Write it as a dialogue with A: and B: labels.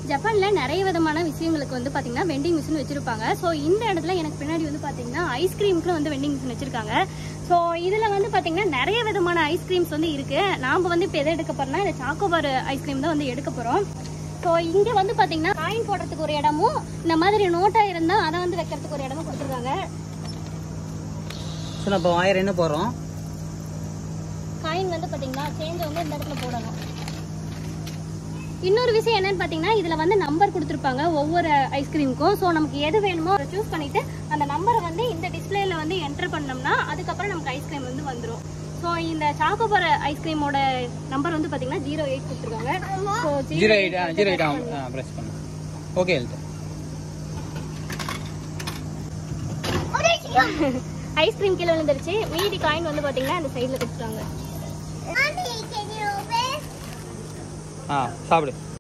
A: ஜப்பான்ல நிறைய விதமான விஷயங்களுக்கு வந்து பாத்தீங்கன்னா வெண்டிங் மிஷின் வச்சிருப்பாங்க ஸோ இந்த இடத்துல எனக்கு பின்னாடி வந்து பாத்தீங்கன்னா ஐஸ்கிரீமுக்கு வந்து வெண்டிங் மிஷின் வச்சிருக்காங்க ஸோ இதுல வந்து பாத்தீங்கன்னா நிறைய விதமான ஐஸ்கிரீம்ஸ் வந்து இருக்கு நாம வந்து இப்போ எதை எடுக்க போறோம்னா இந்த சாக்கோபார் ஐஸ்கிரீம் தான் வந்து எடுக்க போறோம் ஸோ இங்க வந்து பாத்தீங்கன்னா காயின் போடுறதுக்கு ஒரு இடமும் இந்த மாதிரி நோட்டா இருந்தா அதை வந்து வைக்கிறதுக்கு ஒரு இடமும் கொடுத்துருக்காங்க
B: ஸோ நம்ம ஆயிரம் என்ன போடுறோம்
A: காயின் வந்து பாத்தீங்கன்னா சேஞ்ச் வந்து இந்த இடத்துல போடணும் இன்னொரு விஷயம் என்னன்னு பாத்தீங்கன்னா இதுல வந்து நம்பர் கொடுத்துருப்பாங்க ஒவ்வொரு ஐஸ்கிரீமுக்கும் ஸோ நமக்கு எது வேணுமோ அதை சூஸ் பண்ணிட்டு அந்த நம்பரை வந்து இந்த டிஸ்பிளேல வந்து என்டர் பண்ணோம்னா அதுக்கப்புறம் நமக்கு ஐஸ்கிரீம் வந்து வந்துடும் ஸோ இந்த சாக்கோபார ஐஸ்கிரீமோட நம்பர் வந்து பாத்தீங்கன்னா ஜீரோ எயிட் கொடுத்துருக்காங்க so
B: zero eight zero eight ஆ ப்ரெஸ் பண்ணு ஓகே எழுத்து
A: ஐஸ்கிரீம் கீழே விழுந்துருச்சு மீதி காயின் வந்து பாத்தீங்கன்னா அந்த சைடுல கொடுத்துருக்காங்க
B: ஆ சாப்பிடு